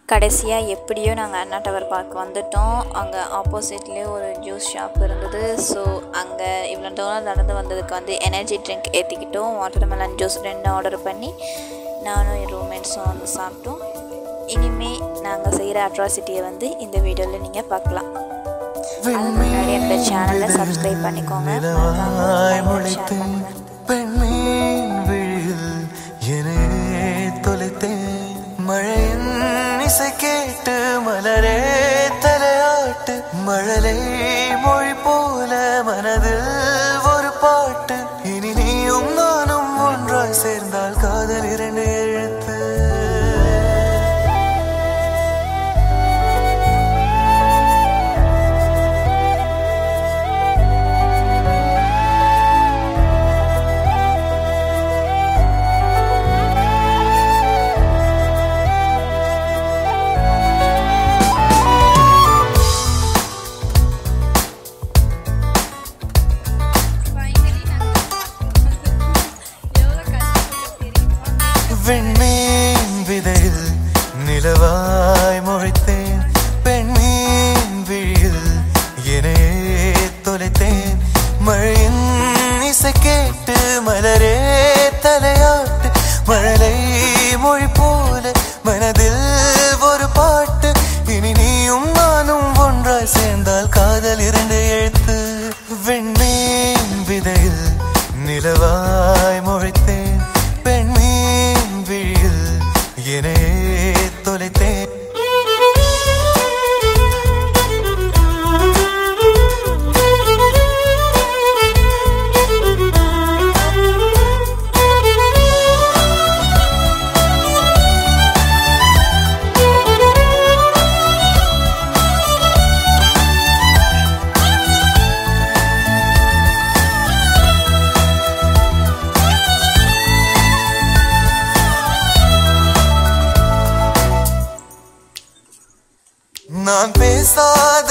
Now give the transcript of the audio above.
கடைசியாக எப்படியோ நாங்கள் அண்ணா டவர் பார்க் வந்துட்டோம் அங்கே ஆப்போசிட்லேயே ஒரு ஜூஸ் ஷாப் இருந்தது ஸோ அங்கே இவ்வளோ தூரம் நடந்து வந்ததுக்கு வந்து எனர்ஜி ட்ரிங்க் ஏற்றிக்கிட்டோம் வாட்டர் மெலன் ஜூஸ் ரெண்டு ஆர்டர் பண்ணி நானும் என் ரூம்மேட்ஸும் வந்து சாப்பிட்டோம் இனிமே நாங்கள் செய்கிற அட்ராசிட்டியை வந்து இந்த வீடியோவில் நீங்கள் பார்க்கலாம் அதுக்கு முன்னாடி அந்த சேனலை சப்ஸ்கிரைப் பண்ணிக்கோங்க மறக்காம like, share பண்ணுங்க. பெண்மீன் விழியில் என்னே தொலைத்தேன் மழையின் இசை கேட்டு மலரே தலையாட்டு மழலை மொழி போல மனதில் ஒரு பாட்டு இனி நீயும் நானும் ஒன்றாய் சேர்ந்தால் காதல் இரண்டு எழுத்து வெண்மீன் விதையில் நிலவாய் முளைத்தேன் பெண்மீன் விழியில் என்னே தொலைத்தேன் மழையின் இசை கேட்டு மலரே தலையாட்டு மழலை மொழி போல மனதில் ஒரு பாட்டு இனி நீயும் நானும் ஒன்றாய் சேர்ந்தால் காதல் இரண்டு எழுத்து வெண்மீன் விதையில் நிலவாய் முளைத்தேன் பெண்மீன் விழியில் என்னே தொலைத்தேன் நான் பேசாத